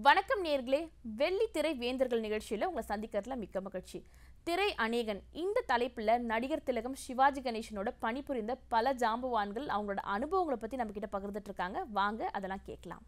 வணக்கம் நேர்களே வெள்ளி திரை வேந்தர்கள் நிகழ்ச்சியில் உங்களை சந்திக்கிறதுல மிக்க மகிழ்ச்சி திரை அநேகன் இந்த தலைப்புல நடிகர் திலகம் சிவாஜி கணேசனோட பணிபுரிந்த பல ஜாம்பவான்கள் அவங்களோட அனுபவங்களை பத்தி நம்ம கிட்ட பகிர்ந்துட்டு இருக்காங்க வாங்க அதெல்லாம் கேட்கலாம்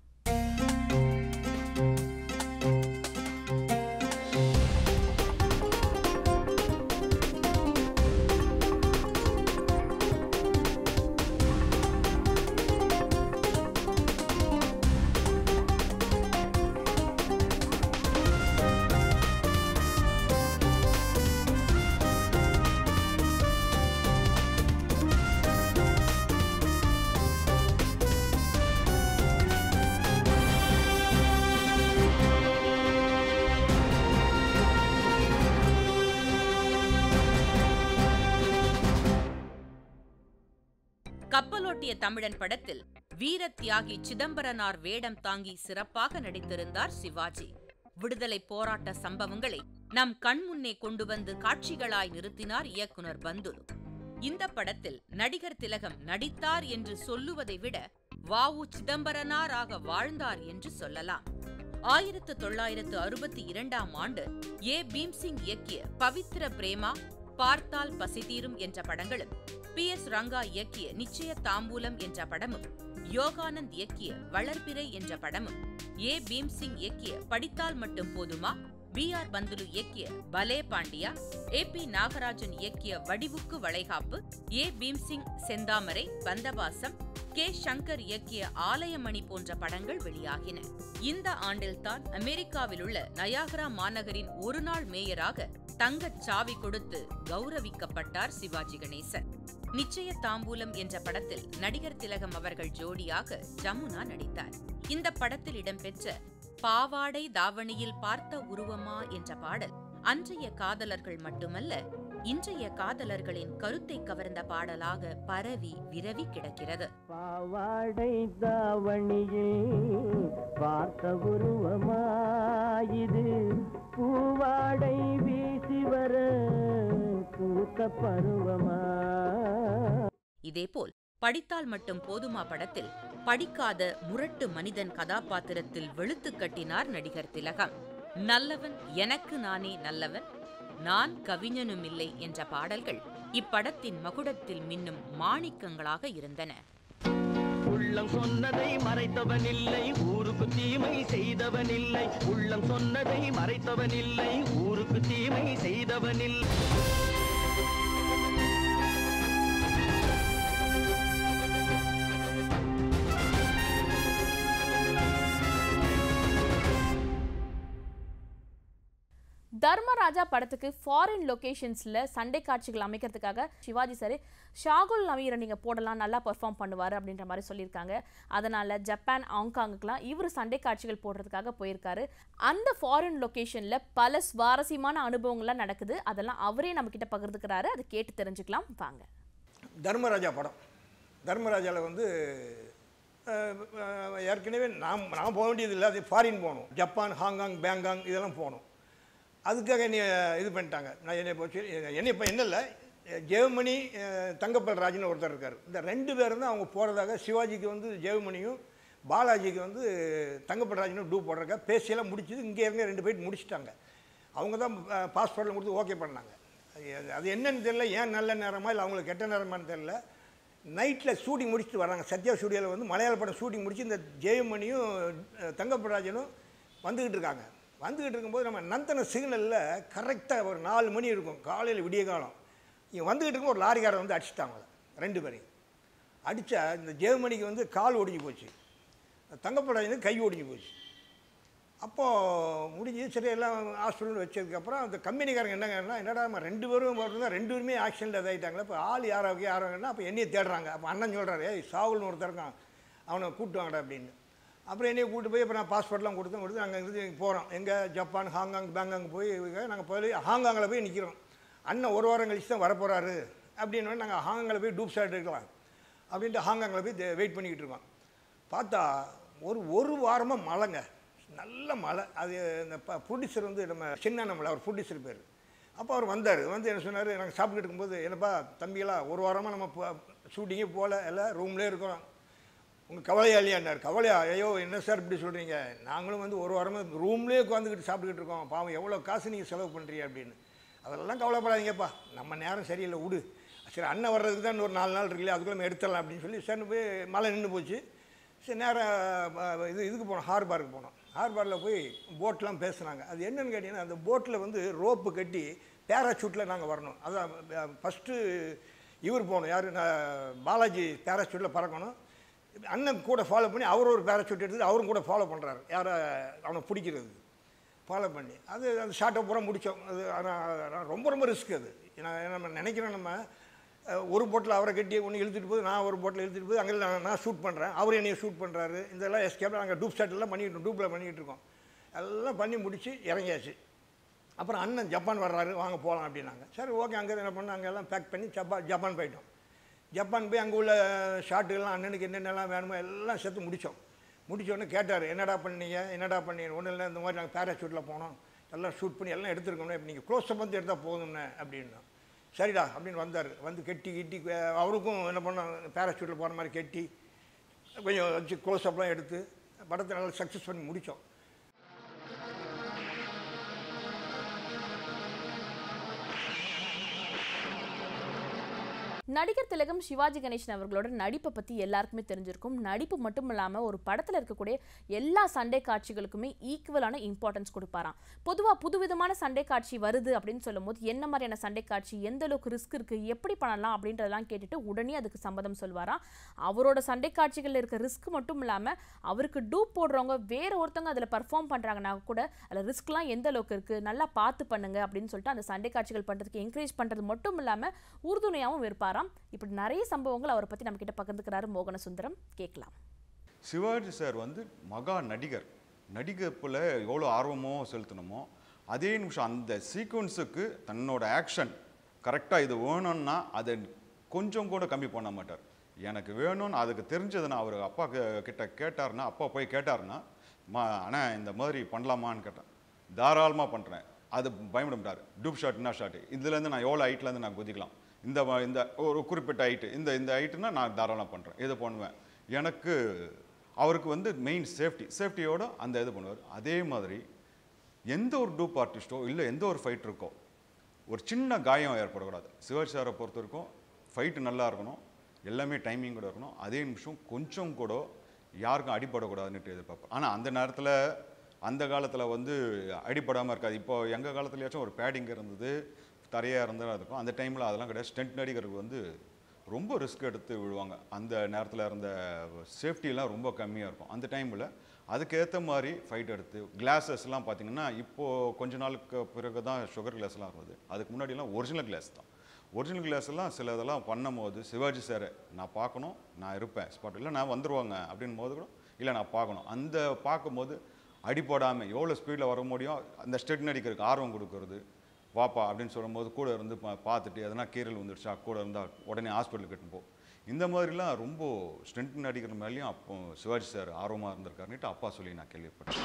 கப்பலோட்டிய தமிழன் படத்தில் வீர தியாகி சிதம்பரனார் வேடம் தாங்கி சிறப்பாக நடித்திருந்தார் சிவாஜி விடுதலை போராட்ட சம்பவங்களை நம் கண்முன்னே கொண்டு வந்து காட்சிகளாய் நிறுத்தினார் இயக்குனர் பந்துலு இந்த படத்தில் நடிகர் திலகம் நடித்தார் என்று சொல்லுவதை விட வாவு சிதம்பரனாராக வாழ்ந்தார் என்று சொல்லலாம் ஆயிரத்து தொள்ளாயிரத்து அறுபத்தி இரண்டாம் ஆண்டு ஏ பீம்சிங் இயக்கிய பவித்ர பிரேமா பார்த்தால் பசிதீரும் என்ற படங்களும் பி எஸ் ரங்கா இயக்கிய நிச்சய தாம்பூலம் என்ற படமும் யோகானந்த் இயக்கிய வளர்பிறை என்ற படமும் ஏ பீம்சிங் இயக்கிய படித்தால் மட்டும் போதுமா பி ஆர் பந்துலு இயக்கிய பலே பாண்டியா ஏ பி நாகராஜன் இயக்கிய வடிவுக்கு வளைகாப்பு ஏ பீம்சிங் செந்தாமரை பந்தபாசம் கே சங்கர் இயக்கிய ஆலயமணி போன்ற படங்கள் வெளியாகின இந்த ஆண்டில்தான் அமெரிக்காவில் உள்ள நயாகரா மாநகரின் ஒருநாள் மேயராக தங்கச் சாவி கொடுத்து கௌரவிக்கப்பட்டார் சிவாஜி கணேசன் நிச்சய தாம்பூலம் என்ற படத்தில் நடிகர் திலகம் அவர்கள் ஜோடியாக ஜமுனா நடித்தார் இந்த படத்தில் இடம்பெற்ற பாவாடை தாவணியில் பார்த்த உருவமா என்ற பாடல் அன்றைய காதலர்கள் மட்டுமல்ல இன்றைய காதலர்களின் கருத்தை கவர்ந்த பாடலாக பரவி விரவி கிடக்கிறது பாவாடை தாவணியில் பார்த்த உருவமாயிது பூவாடை வீசி வர பூத்த பருவமா இதேபோல் படித்தால் மட்டும் போதுமா படத்தில் படிக்காத முரட்டு மனிதன் கதாபாத்திரத்தில் வெளுத்து கட்டினார் நடிகர் திலகம் நல்லவன் எனக்கு நானே நல்லவன் நான் கவிஞனுமில்லை என்ற பாடல்கள் இப்படத்தின் மகுடத்தில் மின்னும் மாணிக்கங்களாக இருந்தன உள்ளம் சொன்னதை மறைத்தவன் இல்லை ஊருக்கு தீமை செய்தவன் இல்லை உள்ளம் சொன்னதை மறைத்தவன் இல்லை ஊருக்கு தீமை செய்தவன் இல்லை தர்மராஜா படத்துக்கு ஃபாரின் லொகேஷன்ஸ்ல சண்டை காட்சிகள் அமைக்கிறதுக்காக சிவாஜி சார் ஷாகுல் நவீரை நீங்க போடலாம் நல்லா பெர்ஃபார்ம் பண்ணுவார் அப்படின்ற மாதிரி சொல்லியிருக்காங்க அதனால ஜப்பான் ஹாங்காங்குக்கெல்லாம் இவர் சண்டை காட்சிகள் போடுறதுக்காக போயிருக்காரு அந்த ஃபாரின் லொகேஷன்ல பல சுவாரஸ்யமான அனுபவங்கள்லாம் நடக்குது அதெல்லாம் அவரே நம்ம கிட்ட பகிர்ந்துக்கிறாரு அதை கேட்டு தெரிஞ்சுக்கலாம் வாங்க தர்மராஜா படம் தர்மராஜாவில் வந்து அஹ், அஹ், ஏற்கனவே நான் நான் போக வேண்டியதில்லை அது ஃபாரின் போகணும் ஜப்பான் ஹாங்காங் பேங்காங் இதெல்லாம் போகணும் அதுக்காக என்னை இது பண்ணிட்டாங்க நான் என்னை போச்சு என்னை இப்போ என்ன இல்லை ஜெயமணி அஹ், தங்கப்பல் ராஜ்னு ஒருத்தர் இருக்கார் இந்த ரெண்டு பேரும் தான் அவங்க போகிறதாக சிவாஜிக்கு வந்து ஜெயமணியும் பாலாஜிக்கு வந்து தங்கப்பல் ராஜனும் டூ போடுறக்க பேசியெல்லாம் முடிச்சது இங்கே இருந்து ரெண்டு பேர் முடிச்சிட்டாங்க அவங்க தான் பாஸ்போர்ட்டில் கொடுத்து ஓகே பண்ணாங்க அது- அது என்னன்னு தெரியல ஏன் நல்ல நேரமா இல்லை அவங்களுக்கு கெட்ட நேரமான்னு தெரியல நைட்டில் ஷூட்டிங் முடிச்சுட்டு வராங்க சத்யா ஸ்டுடியோவில் வந்து மலையாள படம் ஷூட்டிங் முடிச்சு இந்த ஜெயமணியும் அஹ், தங்கப்பராஜனும் வந்துக்கிட்டு இருக்காங்க வந்துக்கிட்டு இருக்கும்போது நம்ம நந்தன சிக்னலில் கரெக்டாக ஒரு நாலு மணி இருக்கும் காலையில் விடிய காலம் இங்கே வந்துக்கிட்டு இருக்கும் ஒரு லாரிக்காரர் வந்து அடிச்சிட்டாங்க அவங்கள, ரெண்டு பேரையும் அடித்தா இந்த ஜெயமணிக்கு வந்து கால் ஒடிஞ்சு போச்சு தங்கப்பராஜனுக்கு கை ஒடிஞ்சு போச்சு அப்போது முடிஞ்சு சரி எல்லாம் ஹாஸ்பிட்டல் வச்சதுக்கப்புறம் அந்த கம்பெனிக்காரங்க என்னங்கன்னா என்னடா நம்ம ரெண்டு பேரும் போகிறதா ரெண்டு பேருமே ஆக்சிடென்ட் இதாகிட்டாங்களே இப்போ ஆள் யாராவுக்கு யாராங்கன்னா அப்போ என்னையை தேடுறாங்க அப்போ அண்ணன் சொல்கிறாரு ஏய் சாகுல்னு ஒருத்தர் இருக்கான் அவனை கூப்பிட்டு வாங்கடா அப்படின்னு அப்புறம் என்னையை கூப்பிட்டு போய் இப்போ நான் பாஸ்போர்ட்லாம் கொடுத்து கொடுத்து அங்கே இருந்து போகிறோம் எங்கே ஜப்பான் ஹாங்காங் பேங்காங் போய் நாங்கள் போய் ஹாங்காங்கில் போய் நிற்கிறோம் அண்ணன் ஒரு வாரம் கழிச்சு தான் வரப்போகிறாரு அப்படின்னு நாங்கள் ஹாங்காங்கில் போய் டூப் ஷாட் எடுக்கலாம் அப்படின்ட்டு ஹாங்காங்கில் போய் வெயிட் பண்ணிக்கிட்டு இருக்கோம் பார்த்தா ஒரு ஒரு வாரமாக மழைங்க நல்ல மழை அது இந்த ப்ரொடியூசர் வந்து நம்ம சின்ன நம்மள அவர் ப்ரொடியூசர் பேர் அப்போ அவர் வந்தார் வந்து என்ன சொன்னார் நாங்கள் சாப்பிட்டுட்டு இருக்கும்போது என்னப்பா தம்பிகளா ஒரு வாரமாக நம்ம ஷூட்டிங்கே போகல எல்லாம் ரூம்லேயே இருக்கிறோம் உங்கள் கவலையாளியான்னார் கவலையா ஐயோ என்ன சார் இப்படி சொல்கிறீங்க நாங்களும் வந்து ஒரு வாரமாக ரூம்லேயே உட்காந்துக்கிட்டு சாப்பிட்டுக்கிட்டு இருக்கோம் பாவம் எவ்வளோ காசு நீங்கள் செலவு பண்ணுறீங்க அப்படின்னு அதெல்லாம் கவலைப்படாதீங்கப்பா நம்ம நேரம் சரியில்லை விடு சரி அண்ணன் வர்றதுக்கு தான் இன்னொரு நாலு நாள் இருக்குல்ல அதுக்குள்ள நம்ம எடுத்துடலாம் அப்படின்னு சொல்லி சரின்னு போய் மழை நின்று போச்சு சரி நேராக இது இதுக்கு போனோம் ஹார்பாருக்கு போனோம் ஹார்பாரில் போய் போட்லாம் பேசுனாங்க அது என்னன்னு கேட்டிங்கன்னா அந்த போட்டில் வந்து ரோப்பு கட்டி பேராஷூட்டில் நாங்கள் வரணும் அதான் ஃபஸ்ட்டு இவர் போகணும் யார் பாலாஜி பேராஷூட்டில் பறக்கணும் அண்ணன் கூட ஃபாலோ பண்ணி அவர் ஒரு பேராஷூட் எடுத்து அவரும் கூட ஃபாலோ பண்ணுறாரு யாரை அவனை பிடிக்கிறது ஃபாலோ பண்ணி அது அந்த ஷார்ட்டை பூரா முடித்தோம் அது ஆனால் ரொம்ப ரொம்ப ரிஸ்க் அது நான் நம்ம நினைக்கிறேன் நம்ம அஹ், ஒரு போட்டில் அவரை கட்டி ஒன்று இழுத்துட்டு போது நான் ஒரு போட்டில் இழுத்துட்டு போது அங்கே நான் நான் ஷூட் பண்ணுறேன் அவர் என்னைய ஷூட் பண்ணுறாரு இதெல்லாம் எஸ்கேப்பில் நாங்கள் டூப் ஷாட்டெல்லாம் பண்ணிக்கிட்டு டூப்பில் பண்ணிக்கிட்டு இருக்கோம் எல்லாம் பண்ணி முடித்து இறங்கியாச்சு அப்புறம் அண்ணன் ஜப்பான் வர்றாரு வாங்க போகலாம் அப்படின்னாங்க சரி ஓகே அங்கே என்ன பண்ணோம் அங்கே எல்லாம் பேக் பண்ணி ஜப்பான் ஜப்பான் போயிட்டோம் ஜப்பான் போய் அங்கே உள்ள ஷாட்டுகள்லாம் அண்ணனுக்கு என்னென்னலாம் வேணுமோ எல்லாம் சேர்த்து முடித்தோம் முடிச்சோடனே கேட்டார் என்னடா பண்ணீங்க என்னடா பண்ணீங்க ஒன்றும் இல்லை இந்த மாதிரி நாங்கள் பேராஷூட்டில் போனோம் எல்லாம் ஷூட் பண்ணி எல்லாம் எடுத்துருக்கோம்னே இப்போ நீங்கள் க்ளோஸ் வந்து எடுத்தால் போதும்ண்ணே அப்படின்னா சரிடா அப்படின்னு வந்தார் வந்து கெட்டி கிட்டி அஹ் அவருக்கும் என்ன பண்ணோம் பேராஷூட்டில் போகிற மாதிரி கெட்டி கொஞ்சம் வச்சு க்ளோஸ் அப்லாம் எடுத்து படத்தை நல்லா சக்ஸஸ் பண்ணி முடித்தோம் நடிகர் திலகம் சிவாஜி கணேசன் அவர்களோட நடிப்பை பற்றி எல்லாருக்குமே தெரிஞ்சிருக்கும் நடிப்பு மட்டும் இல்லாமல் ஒரு படத்தில் இருக்கக்கூடிய எல்லா சண்டை காட்சிகளுக்குமே ஈக்குவலான இம்பார்ட்டன்ஸ் கொடுப்பாராம் பொதுவாக புதுவிதமான சண்டை காட்சி வருது அப்படின்னு சொல்லும்போது என்ன மாதிரியான சண்டை காட்சி எந்த அளவுக்கு ரிஸ்க் இருக்குது எப்படி பண்ணலாம் அப்படின்றதெல்லாம் கேட்டுட்டு உடனே அதுக்கு சம்மதம் சொல்வாராம் அவரோட சண்டை காட்சிகளில் இருக்க ரிஸ்க் மட்டும் இல்லாமல் அவருக்கு டூப் போடுறவங்க வேற ஒருத்தவங்க அதில் பர்ஃபார்ம் பண்ணுறாங்கன்னா கூட அதில் ரிஸ்க்லாம் எந்த அளவுக்கு இருக்குது நல்லா பார்த்து பண்ணுங்க அப்படின்னு சொல்லிட்டு அந்த சண்டை காட்சிகள் பண்ணுறதுக்கு என்கரேஜ் பண்ணுறது மட்டும் இல்லாமல் உறுதுணையாகவும் இருப்பாராம் இப்படி நிறைய சம்பவங்கள் அவரை பற்றி நம்ம கிட்ட பகிர்ந்துக்கிறாரு மோகன சுந்தரம் கேட்கலாம் சிவாஜி சார் வந்து மகா நடிகர் நடிகப்பில் எவ்வளோ ஆர்வமோ செலுத்தணுமோ அதே நிமிஷம் அந்த சீக்வன்ஸுக்கு தன்னோட ஆக்ஷன் கரெக்டாக இது வேணும்னா அதை கொஞ்சம் கூட கம்மி பண்ண மாட்டார் எனக்கு வேணும்னு அதுக்கு தெரிஞ்சதுன்னா அவர் அப்பா கி- கிட்ட கேட்டாருன்னா அப்பா போய் கேட்டாருன்னா மா அண்ணா இந்த மாதிரி பண்ணலாமான்னு கேட்டேன் தாராளமாக பண்ணுறேன் அது பயப்பட மாட்டார் டூப் ஷாட் என்ன ஷாட்டு இதுலேருந்து நான் எவ்வளோ ஹைட்லேருந்து நான் குதிக்கலாம் இந்த வ- இந்த ஒரு குறிப்பிட்ட ஹைட்டு இந்த இந்த ஹைட்டுனா நான் தாராளமாக பண்ணுறேன் இதை பண்ணுவேன் எனக்கு அவருக்கு வந்து மெயின் சேஃப்டி சேஃப்டியோட அந்த இது பண்ணுவார் அதே மாதிரி எந்த ஒரு டூப் ஆர்டிஸ்ட்டோ இல்லை எந்த ஒரு ஃபைட்டருக்கோ ஒரு சின்ன காயம் ஏற்படக்கூடாது சிவாஜி சாரை பொறுத்த வரைக்கும் ஃபைட்டு நல்லா இருக்கணும் எல்லாமே டைமிங் கூட இருக்கணும் அதே நிமிஷம் கொஞ்சம் கூட யாருக்கும் அடிபடக்கூடாதுன்னுட்டு எதிர்பார்ப்பேன் ஆனால் அந்த நேரத்தில் அந்த காலத்தில் வந்து அடிபடாமல் இருக்காது இப்போ எங்கள் காலத்துலயாச்சும் ஒரு பேடிங் இருந்தது தரையாக இருந்தால் இருக்கும் அந்த டைமில் அதெல்லாம் கிடையாது ஸ்டென்ட் நடிகருக்கு வந்து ரொம்ப ரிஸ்க் எடுத்து விழுவாங்க அந்த நேரத்தில் இருந்த சேஃப்டிலாம் ரொம்ப கம்மியாக இருக்கும் அந்த டைமில் அதுக்கேற்ற மாதிரி ஃபைட் எடுத்து கிளாஸஸ்லாம் பார்த்தீங்கன்னா இப்போது கொஞ்ச நாளுக்கு பிறகு தான் சுகர் கிளாஸ்லாம் வருது அதுக்கு முன்னாடிலாம் ஒரிஜினல் கிளாஸ் தான் ஒரிஜினல் கிளாஸ் எல்லாம் சில இதெல்லாம் பண்ணும்போது சிவாஜி சார் நான் பார்க்கணும் நான் இருப்பேன் ஸ்பாட் இல்லை நான் வந்துருவாங்க அப்படின் போது கூட இல்லை நான் பார்க்கணும் அந்த பார்க்கும்போது அடிபடாமல் எவ்வளோ ஸ்பீடில் வர முடியும் அந்த ஸ்டெட் நடிக்கிறதுக்கு ஆர்வம் கொடுக்கறது வாப்பா அப்படின்னு சொல்லும்போது கூட இருந்து பா- பார்த்துட்டு எதனா கீரல் வந்துடுச்சா கூட இருந்தால் உடனே ஹாஸ்பிட்டலுக்கு கட்டுன்னு போ இந்த மாதிரிலாம் ரொம்ப ஸ்டென்ட் நடிக்கிற மேலேயும் அப்போ சிவாஜி சார் ஆர்வமாக இருந்திருக்காருன்னுட்டு அப்பா சொல்லி நான் கேள்விப்பட்டேன்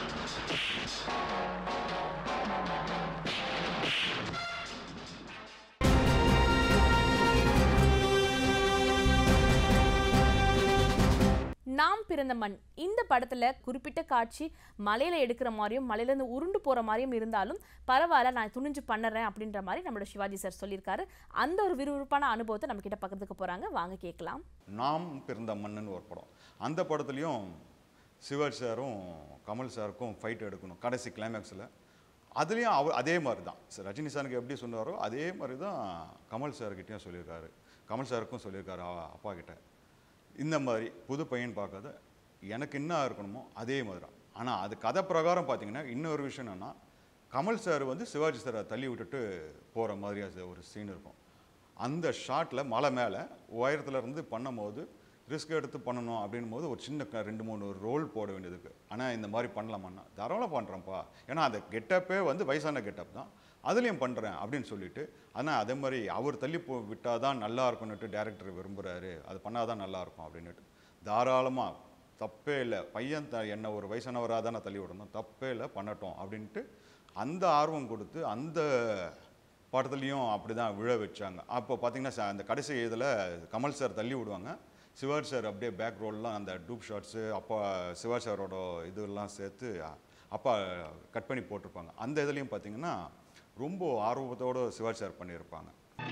நாம் பிறந்த மண் இந்த படத்துல குறிப்பிட்ட காட்சி மலையில எடுக்கிற மாதிரியும் மலையிலேருந்து உருண்டு போற மாதிரியும் இருந்தாலும் பரவாயில்ல நான் துணிஞ்சு பண்ணுறேன் அப்படின்ற மாதிரி நம்மளோட சிவாஜி சார் சொல்லியிருக்காரு அந்த ஒரு விறுவிறுப்பான அனுபவத்தை நம்ம கிட்ட பகிர்ந்துக்க போறாங்க வாங்க கேட்கலாம் நாம் பிறந்த மண்ணுன்னு ஒரு படம் அந்த படத்துலையும் சிவாஜி சாரும் கமல் சாருக்கும் ஃபைட் எடுக்கணும் கடைசி கிளைமேக்ஸில் அதுலேயும் அவர் அதே மாதிரி தான் சரி, ரஜினி சாருக்கு எப்படி சொன்னாரோ அதே மாதிரி தான் கமல் சார்கிட்டயும் சொல்லியிருக்காரு கமல் சாருக்கும் சொல்லியிருக்காரு அ- அப்பா கிட்ட இந்த மாதிரி புது பையன் பார்க்காத எனக்கு என்ன இருக்கணுமோ அதே மாதிரி தான் ஆனால் அது கதை பிரகாரம் பார்த்தீங்கன்னா இன்னொரு விஷயம் என்னென்னா கமல் சார் வந்து சிவாஜி சாரை தள்ளி விட்டுட்டு போகிற மாதிரியா ஒரு சீன் இருக்கும் அந்த ஷாட்டில் மலை மேலே உயரத்துல இருந்து பண்ணும்போது ரிஸ்க் எடுத்து பண்ணணும் அப்படின்னும் போது ஒரு சின்ன க- ரெண்டு மூணு ரோல் போட வேண்டியது இருக்கு ஆனால் இந்த மாதிரி பண்ணலாமான்னா தாராளம் பண்ணுறேன்ப்பா ஏன்னா அந்த கெட்டப்பே வந்து வயசான கெட்டப் தான் அதுலேயும் பண்ணுறேன் அப்படின்னு சொல்லிட்டு ஆனால் அதே மாதிரி அவர் தள்ளி போ விட்டால் தான் நல்லா இருக்கும்னுட்டு டேரக்டர் விரும்புகிறாரு அது பண்ணால் தான் நல்லா இருக்கும் அப்படின்னுட்டு தாராளமாக தப்பே இல்லை பையன் த என்ன ஒரு வயசானவராக தானே தள்ளி விடணும் தப்பே இல்லை பண்ணட்டும் அப்படின்ட்டு அந்த ஆர்வம் கொடுத்து அந்த படத்துலையும் அப்படி தான் விழ வச்சாங்க அப்போ பார்த்தீங்கன்னா ச- அந்த கடைசி இதில் கமல் சார் தள்ளி விடுவாங்க சிவாஜி சார் அப்படியே பேக் ரோல்லாம் அந்த டூப் ஷாட்ஸு அப்பா சிவாஜி சாரோட இதெல்லாம் சேர்த்து அப்பா கட் பண்ணி போட்டிருப்பாங்க அந்த இதுலேயும் பார்த்தீங்கன்னா ரொம்ப ஆர்வத்தோடு சிவாஜி சார் பண்ணியிருப்பாங்க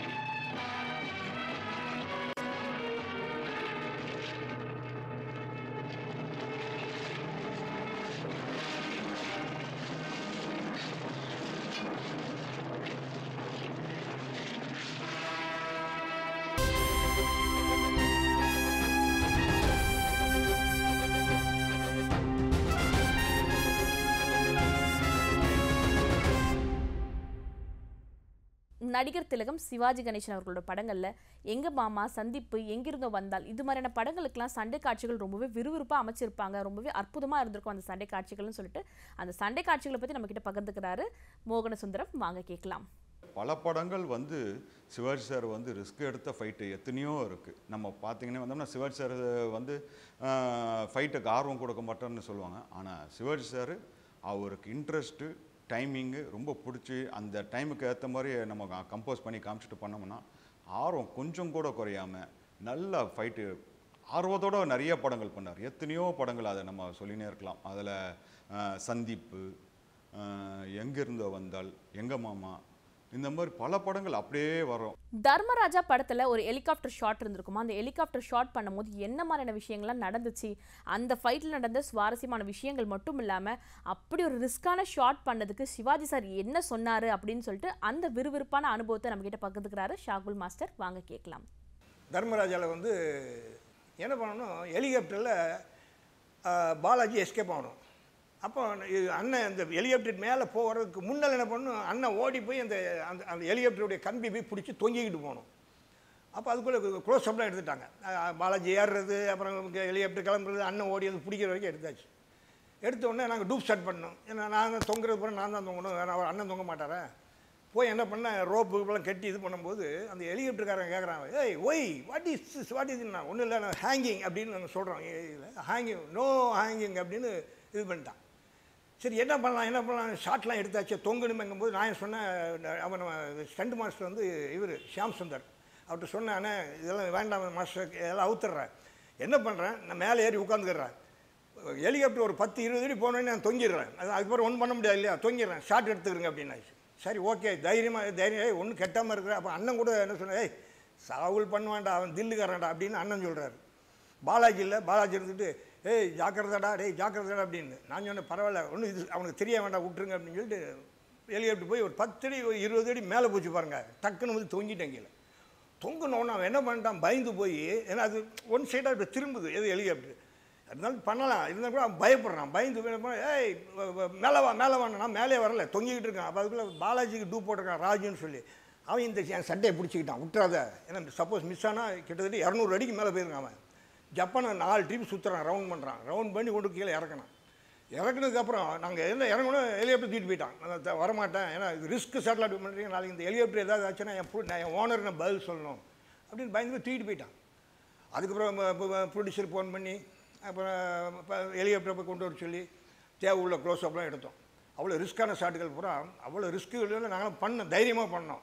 நடிகர் திலகம் சிவாஜி கணேசன் அவர்களோட படங்கள்ல எங்க மாமா சந்திப்பு எங்கிருந்தோ வந்தால் இது மாதிரியான படங்களுக்கெல்லாம் சண்டை காட்சிகள் ரொம்பவே விறுவிறுப்பா அமைச்சிருப்பாங்க ரொம்பவே அற்புதமா இருந்திருக்கும் அந்த சண்டை காட்சிகள்னு சொல்லிட்டு அந்த சண்டை காட்சிகளை பத்தி நம்ம கிட்ட பகிர்ந்துக்கிறாரு மோகன சுந்தரம் வாங்க கேட்கலாம் பல படங்கள் வந்து சிவாஜி சார் வந்து ரிஸ்க் எடுத்த ஃபைட்டு எத்தனையோ இருக்குது நம்ம பார்த்தீங்கன்னா வந்தோம்னா சிவாஜி சார் வந்து ஃபைட்டுக்கு ஆர்வம் கொடுக்க மாட்டோம்னு சொல்லுவாங்க ஆனால் சிவாஜி சார் அவருக்கு இன்ட்ரெஸ்ட்டு டைமிங்கு ரொம்ப பிடிச்சி அந்த டைமுக்கு ஏற்ற மாதிரி நம்ம கம்போஸ் பண்ணி காமிச்சிட்டு பண்ணோம்னா ஆர்வம் கொஞ்சம் கூட குறையாம நல்ல ஃபைட்டு ஆர்வத்தோட நிறைய படங்கள் பண்ணார் எத்தனையோ படங்கள் அதை நம்ம சொல்லினே இருக்கலாம் அதில் சந்திப்பு அஹ், எங்கிருந்தோ வந்தால் எங்க மாமா இந்த மாதிரி பல படங்கள் அப்படியே வரும் தர்மராஜா படத்துல ஒரு ஹெலிகாப்டர் ஷாட் இருந்திருக்குமா அந்த ஹெலிகாப்டர் ஷாட் பண்ணும்போது என்ன மாதிரியான விஷயங்கள்லாம் நடந்துச்சு அந்த ஃபைட்டில் நடந்த சுவாரஸ்யமான விஷயங்கள் மட்டும் இல்லாம அப்படி ஒரு ரிஸ்கான ஷாட் பண்ணதுக்கு சிவாஜி சார் என்ன சொன்னாரு அப்படின்னு சொல்லிட்டு அந்த விறுவிறுப்பான அனுபவத்தை நம்ம கிட்ட பகிர்ந்துக்கிறாரு ஷாகுல் மாஸ்டர் வாங்க கேட்கலாம் தர்மராஜாவில் வந்து என்ன பண்ணணும் ஹெலிகாப்டரில் பாலாஜி எஸ்கேப் ஆகணும் அப்போ இது அண்ணன் அந்த ஹெலிகாப்டர் மேலே போகிறதுக்கு முன்னால் என்ன பண்ணணும் அண்ணன் ஓடி போய் அந்த அந்த அந்த ஹெலிகாப்டருடைய கம்பி போய் பிடிச்சி தொங்கிக்கிட்டு போகணும் அப்போ அதுக்குள்ளே க்ளோஸ் அப்லாம் எடுத்துட்டாங்க அஹ் பாலாஜி ஏறுறது அப்புறம் ஹெலிகாப்டர் கிளம்புறது அண்ணன் ஓடி அது பிடிக்கிற வரைக்கும் எடுத்தாச்சு எடுத்த உடனே நாங்கள் டூப் ஸ்டார்ட் பண்ணோம் ஏன்னா நாங்கள் தொங்குறது போல நான் தான் தொங்கணும் வேற அவர் அண்ணன் தொங்க மாட்டாரா போய் என்ன பண்ண ரோப்பு இப்பெல்லாம் கட்டி இது பண்ணும்போது அந்த ஹெலிகாப்டர்காரன் கேட்குறான் ஏய் why what is what is நான் ஒன்றும் இல்லை நான் ஹேங்கிங் அப்படின்னு நாங்கள் சொல்கிறோம் ஹேங்கிங் நோ ஹேங்கிங் அப்படின்னு இது பண்ணிட்டான் சரி என்ன பண்ணலாம் என்ன பண்ணலாம் ஷாட்லாம் எடுத்தாச்சு தொங்கணுமேங்கும்போது நான் சொன்னேன் அவன் ஸ்டண்ட் மாஸ்டர் வந்து இவர் ஷியாம் சுந்தர் அவர்கிட்ட சொன்னானே இதெல்லாம் வேண்டாம் மாஸ்டர் இதெல்லாம் அவுத்துடுறேன் என்ன பண்ணுறேன் நான் மேலே ஏறி உட்காந்துக்கிறேன் ஹெலிகாப்டர் ஒரு பத்து இருபது அடி போனோடனே நான் தொங்கிடுறேன் அது அதுக்கப்புறம் ஒன்றும் பண்ண முடியாது இல்லையா தொங்கிடுறேன் ஷாட் எடுத்துக்கிறங்க அப்படின்னாச்சு சரி ஓகே தைரியமாக தைரியம் ஏய் ஒன்றும் கெட்டாமல் இருக்கிற அப்போ அண்ணன் கூட என்ன சொன்னேன் ஏய் சாகுல் பண்ணுவான்டா அவன் தில்லுக்காரன்டா அப்படின்னு அண்ணன் சொல்கிறாரு பாலாஜி இல்லை பாலாஜி இருந்துட்டு ஏய் ஜாக்கிரதாடா டேய் ஜாக்கிரதாடா அப்படின்னு நான் சொன்னேன் பரவாயில்ல ஒன்றும் இது அவனுக்கு தெரிய வேண்டாம் விட்டுருங்க அப்படின்னு சொல்லிட்டு ஹெலிகாப்டர் போய் ஒரு பத்து அடி ஒரு இருபது அடி மேலே போச்சு பாருங்க டக்குன்னு வந்து தொங்கிட்டேன் கீழே தொங்கினோன்னு அவன் என்ன பண்ணிட்டான் பயந்து போய் ஏன்னா அது ஒன் சைடாக இப்படி திரும்புது எது ஹெலிகாப்டர் இருந்தாலும் பண்ணலாம் இருந்தால் கூட அவன் பயப்படுறான் பயந்து போய் என்ன பண்ணான், ஏய் வ- வ- மேலே வா மேலே வான்னு நான் மேலே வரல தொங்கிக்கிட்டு இருக்கான் அப்போ அதுக்குள்ளே பாலாஜிக்கு டூ போட்டிருக்கான் ராஜுன்னு சொல்லி அவன் இந்த என் சட்டையை பிடிச்சிக்கிட்டான் விட்டுறாத ஏன்னா சப்போஸ் மிஸ் ஆனால் கிட்டத்தட்ட இரநூறு அடிக்கு மேலே போயிருக்கான் அவன் ஜப்பானை நாலு ட்ரிப் சுற்றுறான் ரவுண்ட் பண்ணுறான் ரவுண்ட் பண்ணி கொண்டு கீழே இறக்கணும் இறக்குனதுக்கப்புறம் நாங்கள் என்ன இறங்கணும் ஹெலிகாப்டர் தூக்கிட்டு போயிட்டான் நான் த- வரமாட்டேன் ஏன்னா இது ரிஸ்க் சேட்டலைட் பண்ணுறீங்க நாளைக்கு இந்த ஹெலிகாப்டர் ஏதாவது ஆச்சுன்னா என் pu- நான் என் ஓனர் நான் பதில் சொல்லணும் அப்படின்னு பயந்து போய் தூக்கிட்டு போயிட்டான் அதுக்கப்புறம் ப்ரொடியூசர் ஃபோன் பண்ணி அப்புறம் ஹெலிகாப்டர் போய் கொண்டு வர சொல்லி தேவை உள்ள க்ளோஸ் அப்லாம் எடுத்தோம் அவ்வளோ ரிஸ்க்கான ஷாட்டுகள் பூரா அவ்வளோ ரிஸ்க்குகள் நாங்களும் பண்ணோம் தைரியமாக பண்ணோம்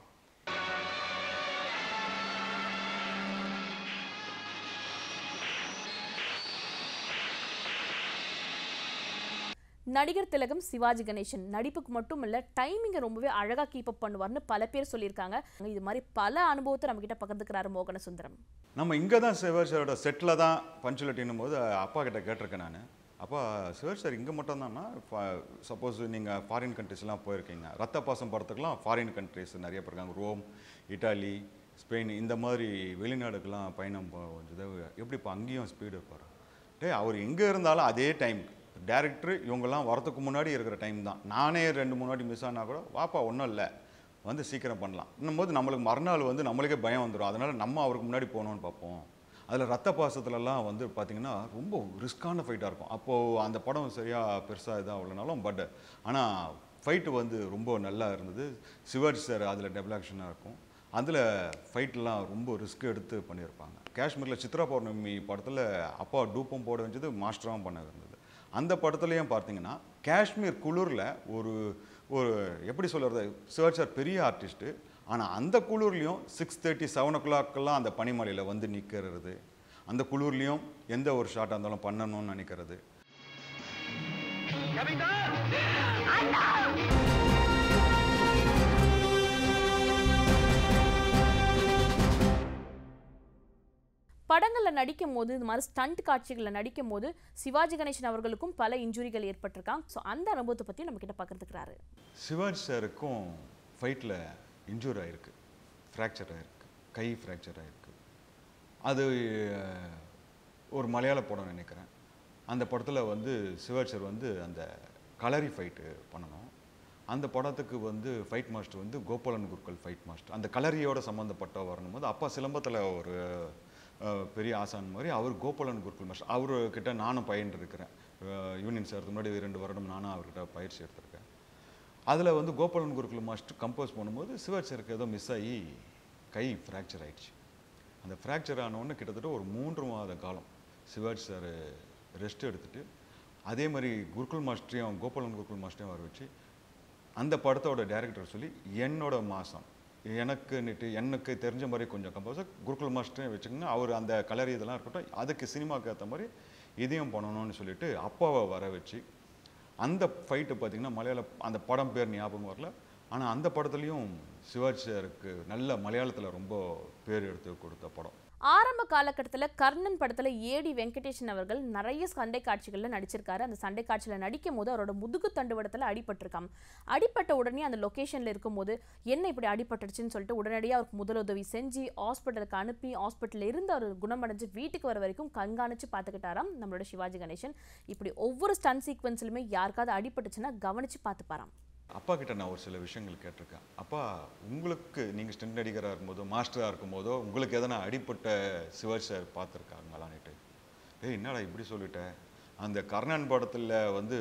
நடிகர் திலகம் சிவாஜி கணேசன் நடிப்புக்கு மட்டும் இல்ல டைமிங்கை ரொம்பவே அழகா கீப் அப் பண்ணுவார்னு பல பேர் சொல்லியிருக்காங்க இது மாதிரி பல அனுபவத்தை நம்ம கிட்ட பகிர்ந்துக்கிறாரு மோகன சுந்தரம் நம்ம இங்கே தான் சிவாஜி சாரோட செட்டில் தான் பஞ்சுலட்டின்னும் போது அப்பா கிட்ட கேட்டிருக்கேன் நான் அப்பா சிவாஜி சார் இங்கே மட்டும்தானா சப்போஸ் நீங்கள் ஃபாரின் கண்ட்ரிஸ்லாம் போயிருக்கீங்க ரத்த பாசம் படத்துக்குலாம் ஃபாரின் கண்ட்ரிஸ் நிறைய பேர் இருக்காங்க ரோம் இட்டாலி ஸ்பெயின் இந்த மாதிரி வெளிநாடுக்கெல்லாம் பயணம் போஞ்சது எப்படிப்பா அங்கேயும் ஸ்பீடு இருப்பார் டேய் அவர் எங்கே இருந்தாலும் அதே டைம் டேரக்டர் இவங்கெல்லாம் வரதுக்கு முன்னாடி இருக்கிற டைம் தான் நானே ரெண்டு மூணு வாட்டி மிஸ் ஆனால் கூட வாப்பா ஒன்றும் இல்லை வந்து சீக்கிரம் பண்ணலாம் இன்னும்போது நம்மளுக்கு மறுநாள் வந்து நம்மளுக்கே பயம் வந்துடும் அதனால் நம்ம அவருக்கு முன்னாடி போகணும்னு பார்ப்போம் அதில் ரத்த பாசத்துலலாம் வந்து பார்த்திங்கன்னா ரொம்ப ரிஸ்க்கான ஃபைட்டாக இருக்கும் அப்போது அந்த படம் சரியாக பெருசாக இதாக அவ்வளோனாலும் பட் ஆனால் ஃபைட்டு வந்து ரொம்ப நல்லா இருந்தது சிவாஜி சார் அதில் டபுள் ஆக்ஷனாக இருக்கும் அதில் ஃபைட்லாம் ரொம்ப ரிஸ்க் எடுத்து பண்ணியிருப்பாங்க காஷ்மீரில் சித்ரா பௌர்ணமி படத்தில் அப்பா டூப்பும் போட வேண்டியது மாஸ்டராகவும் பண்ண இருந்தது அந்த படத்துலையும் பார்த்தீங்கன்னா காஷ்மீர் குளிரில் ஒரு ஒரு எப்படி சொல்கிறது சிவாஜி சார் பெரிய ஆர்டிஸ்ட்டு ஆனால் அந்த குளிர்லையும் சிக்ஸ் தேர்ட்டி செவன் ஓ கிளாக்கெல்லாம் அந்த பனிமலையில் வந்து நிற்கிறது அந்த குளிர்லேயும் எந்த ஒரு ஷாட்டாக இருந்தாலும் பண்ணணும்னு நினைக்கிறது படங்களில் நடிக்கும் போது இது மாதிரி ஸ்டண்ட் காட்சிகளில் நடிக்கும் போது சிவாஜி கணேசன் அவர்களுக்கும் பல இன்ஜுரிகள் ஏற்பட்டிருக்காங்க ஸோ அந்த அனுபவத்தை பற்றி நம்ம கிட்ட பகிர்ந்துக்கிறாரு சிவாஜி சாருக்கும் ஃபைட்டில் இன்ஜூர் ஆயிருக்கு ஃப்ராக்சர் ஆயிருக்கு கை ஃப்ராக்சர் ஆயிருக்கு அது அஹ், ஒரு மலையாள படம் நினைக்கிறேன் அந்த படத்தில் வந்து சிவாஜி சார் வந்து அந்த கலரி ஃபைட்டு பண்ணணும் அந்த படத்துக்கு வந்து ஃபைட் மாஸ்டர் வந்து கோபாலன் குருக்கள் ஃபைட் மாஸ்டர் அந்த கலரியோட சம்மந்தப்பட்ட வரணும் போது அப்பா சிலம்பத்தில் ஒரு அஹ், பெரிய ஆசான் மாதிரி அவர் கோபாலன் குருக்கள் மாஸ்டர் அவர்கிட்ட நானும் பயின்று இருக்கிறேன் யூனியன் சார் முன்னாடி ரெண்டு வருடம் நானும் அவர்கிட்ட பயிற்சி எடுத்திருக்கேன் அதில் வந்து கோபாலன் குருகுல மாஸ்டர் கம்போஸ் பண்ணும்போது சிவாஜி சாருக்கு ஏதோ மிஸ் ஆகி கை ஃப்ராக்சர் ஆயிடுச்சு அந்த ஃப்ராக்சர் ஆனவுடனே கிட்டத்தட்ட ஒரு மூன்று மாத காலம் சிவாஜி சார் ரெஸ்ட் எடுத்துட்டு அதே மாதிரி குருகுல் மாஸ்டரையும் கோபாலன் குருகுல் மாஸ்டரையும் வர வச்சு அந்த படத்தோட டைரக்டர் சொல்லி என்னோட மாதம் எனக்குன்னுட்டு எனக்கு தெரிஞ்ச மாதிரி கொஞ்சம் கம்போசர் குருகுல் மாஸ்டரையும் வச்சுக்கோங்க அவர் அந்த கலர் இதெல்லாம் இருக்கட்டும் அதுக்கு சினிமாவுக்கு ஏற்ற மாதிரி இதையும் பண்ணணும்னு சொல்லிட்டு அப்பாவை வர வச்சு அந்த ஃபைட்டு பார்த்தீங்கன்னா மலையாள அந்த படம் பேர் ஞாபகம் வரல ஆனால் அந்த படத்துலையும் சிவாஜி சாருக்கு நல்ல மலையாளத்தில் ரொம்ப பேர் எடுத்து கொடுத்த படம் ஆரம்ப காலகட்டத்தில் கர்ணன் படத்தில் ஏடி வெங்கடேஷன் அவர்கள் நிறைய சண்டை காட்சிகளில் நடிச்சிருக்காரு அந்த சண்டை காட்சியில் நடிக்கும் போது அவரோட முதுகு தண்டுவடத்தில் அடிபட்டிருக்காம் அடிபட்ட உடனே அந்த லொக்கேஷனில் இருக்கும்போது என்ன இப்படி அடிபட்டுருச்சுன்னு சொல்லிட்டு உடனடியாக அவருக்கு முதலுதவி செஞ்சு ஹாஸ்பிட்டலுக்கு அனுப்பி ஹாஸ்பிட்டலில் இருந்து அவர் குணமடைஞ்சு வீட்டுக்கு வர வரைக்கும் கண்காணிச்சு பார்த்துக்கிட்டாராம் நம்மளோட சிவாஜி கணேசன் இப்படி ஒவ்வொரு ஸ்டன் சீக்வன்ஸ்லையுமே யாருக்காவது அடிபட்டுச்சுன்னா கவனிச்சு பார்த்துப்பாராம் அப்பா கிட்ட நான் ஒரு சில விஷயங்கள் கேட்டிருக்கேன் அப்பா உங்களுக்கு நீங்கள் ஸ்டென்ட் நடிகராக இருக்கும்போதோ மாஸ்டராக இருக்கும்போதோ உங்களுக்கு எதனா அடிப்பட்ட சிவாஜி சார் பார்த்துருக்காங்களான்னுட்டு ஏய் என்னடா இப்படி சொல்லிட்டேன் அந்த கர்ணன் படத்தில் வந்து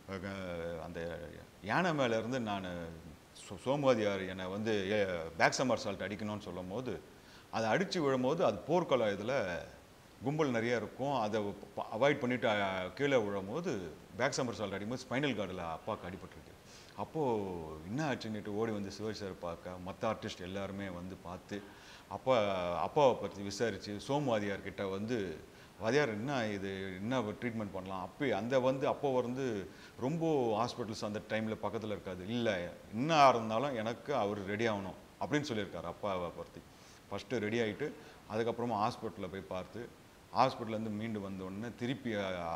அஹ், அந்த யானை மேலே இருந்து நான் சோமவாதியார் என்னை வந்து பேக் சம்மர் சால்ட் அடிக்கணும்னு சொல்லும் போது அதை அடித்து விழும்போது அது போர்க்களம் இதில் கும்பல் நிறைய இருக்கும் அதை அவாய்ட் பண்ணிட்டு அஹ், கீழே விழும்போது பேக் சம்மர் சால்ட் அடிக்கும்போது ஸ்பைனல் கார்டில் அப்பாவுக்கு அடிபட்டிருக்கு அப்போது என்ன ஆச்சுன்னுட்டு ஓடி வந்து சிவாஜி சார் பார்க்க மற்ற ஆர்டிஸ்ட் எல்லாருமே வந்து பார்த்து அப்பா அப்பாவை பற்றி விசாரித்து சோமவாதியார் கிட்ட வந்து வாதியார் என்ன இது என்ன ட்ரீட்மெண்ட் பண்ணலாம் அப்போ அந்த வந்து அப்போ வந்து ரொம்ப ஹாஸ்பிட்டல்ஸ் அந்த டைமில் பக்கத்தில் இருக்காது இல்லை என்ன இருந்தாலும் எனக்கு அவர் ரெடி ஆகணும் அப்படின்னு சொல்லியிருக்காரு அப்பாவை பற்றி ஃபஸ்ட்டு ரெடி ஆகிட்டு அதுக்கப்புறமா ஹாஸ்பிட்டலில் போய் பார்த்து ஹாஸ்பிட்டல்லேருந்து மீண்டு வந்த உடனே திருப்பி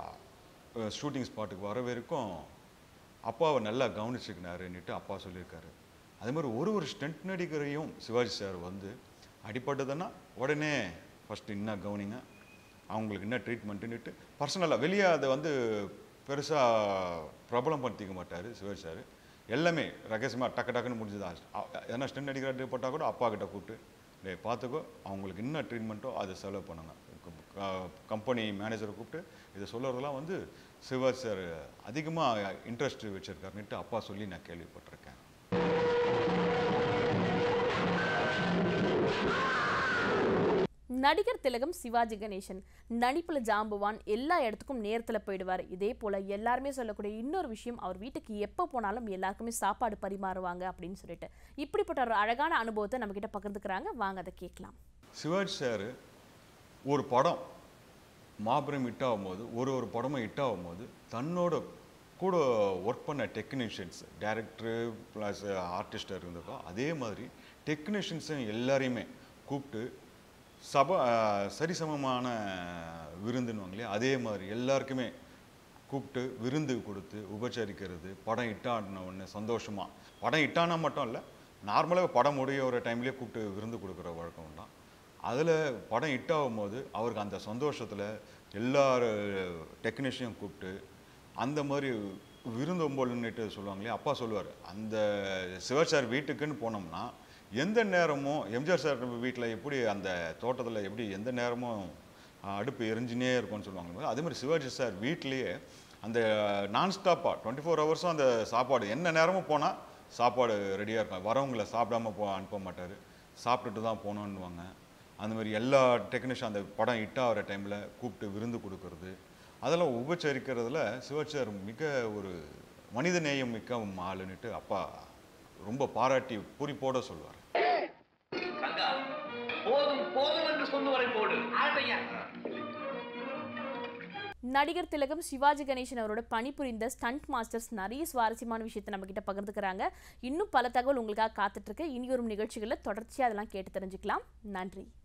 ஷூட்டிங் ஸ்பாட்டுக்கு வர வரைக்கும் அப்பாவை நல்லா கவனிச்சுக்கினாருன்னுட்டு அப்பா சொல்லியிருக்காரு அதே மாதிரி ஒரு ஒரு ஸ்டண்ட் நடிகரையும் சிவாஜி சார் வந்து அடிப்பட்டதுன்னா உடனே ஃபஸ்ட்டு என்ன கவனிங்க அவங்களுக்கு என்ன ட்ரீட்மெண்ட்டுன்னுட்டு பர்சனலாக வெளியே அதை வந்து பெருசாக பிரபலம் படுத்திக்க மாட்டார் சிவாஜி சார் எல்லாமே ரகசியமாக டக்கு டக்குன்னு முடிஞ்சதா ஏன்னா ஸ்டென்ட் அடிக்கிற அடிப்பட்டால் கூட அப்பா கிட்ட கூப்பிட்டு டேய் பார்த்துக்கோ அவங்களுக்கு என்ன ட்ரீட்மெண்ட்டோ அதை செலவு பண்ணுங்க கம்பெனி மேனேஜரை கூப்பிட்டு இதை சொல்கிறதெல்லாம் வந்து சிவாஜி சார் அதிகமாக இன்ட்ரெஸ்ட் வச்சுருக்காருன்னுட்டு அப்பா சொல்லி நான் கேள்விப்பட்டிருக்கேன் நடிகர் திலகம் சிவாஜி கணேசன் நடிப்புல ஜாம்புவான் எல்லா இடத்துக்கும் நேரத்துல போயிடுவார் இதே போல எல்லாருமே சொல்லக்கூடிய இன்னொரு விஷயம் அவர் வீட்டுக்கு எப்போ போனாலும் எல்லாருக்குமே சாப்பாடு பரிமாறுவாங்க அப்படின்னு சொல்லிட்டு இப்படிப்பட்ட ஒரு அழகான அனுபவத்தை நம்ம கிட்ட பகிர்ந்துக்கிறாங்க வாங்க அதை கேட்கலாம் சிவாஜி சார் ஒரு படம் மாபெரும் ஹிட் ஆகும்போது ஒரு ஒரு படமும் ஹிட் ஆகும்போது தன்னோட கூட ஒர்க் பண்ண டெக்னீஷியன்ஸ் டேரக்டரு ப்ளஸ் ஆர்டிஸ்டாக இருந்திருக்கோ அதே மாதிரி டெக்னீஷியன்ஸும் எல்லாரையுமே கூப்பிட்டு சப அஹ், சரிசமமான விருந்துன்னு இல்லையா அதே மாதிரி எல்லாருக்குமே கூப்பிட்டு விருந்து கொடுத்து உபச்சரிக்கிறது படம் இட்டாடின உடனே சந்தோஷமாக படம் இட்டானா மட்டும் இல்லை நார்மலாக படம் முடிய ஒரு டைம்லேயே கூப்பிட்டு விருந்து கொடுக்குற வழக்கம் தான் அதில் படம் ஹிட் ஆகும்போது அவருக்கு அந்த சந்தோஷத்தில் எல்லார் டெக்னீஷியன் கூப்பிட்டு அந்த மாதிரி விருந்தொம்பல்னுட்டு சொல்லுவாங்க இல்லையா அப்பா சொல்லுவார் அந்த சிவசார் வீட்டுக்குன்னு போனோம்னா எந்த நேரமும் எம்ஜிஆர் சார் வீட்டில் எப்படி அந்த தோட்டத்தில் எப்படி எந்த நேரமும் ஆஹ், அடுப்பு எரிஞ்சுனே இருக்கும்னு சொல்லுவாங்க அதே மாதிரி சிவாஜி சார் வீட்லேயே அந்த நான் ஸ்டாப்பாக டுவெண்ட்டி ஃபோர் ஹவர்ஸும் அந்த சாப்பாடு என்ன நேரமும் போனால் சாப்பாடு ரெடியாக இருக்கும் வரவங்களை சாப்பிடாம போ அனுப்ப மாட்டார் சாப்பிட்டுட்டு தான் போகணுன்னுவாங்க அந்த மாதிரி எல்லா டெக்னீஷியன் அந்த படம் ஹிட் ஆகிற டைமில் கூப்பிட்டு விருந்து கொடுக்கறது அதெல்லாம் உபச்சரிக்கிறதுல சிவாஜி சார் மிக ஒரு மனித நேயம் மிக்க ஆளுன்னுட்டு அப்பா ரொம்ப பாராட்டி பூரிப்போட சொல்லுவார் தங்கா போதும் போதும் என்று சொன்ன வரை போடு ஆகட்டையா நடிகர் திலகம் சிவாஜி கணேசன் அவரோட பணிபுரிந்த ஸ்டண்ட் மாஸ்டர்ஸ் நிறைய சுவாரஸ்யமான விஷயத்தை நம்ம கிட்ட பகிர்ந்துக்கிறாங்க இன்னும் பல தகவல் உங்களுக்காக காத்துட்டு இருக்கு இனி வரும் நிகழ்ச்சிகளில் தொடர்ச்சியாக அதெல்லாம் கேட்டு தெரிஞ்சுக்கலாம் நன்றி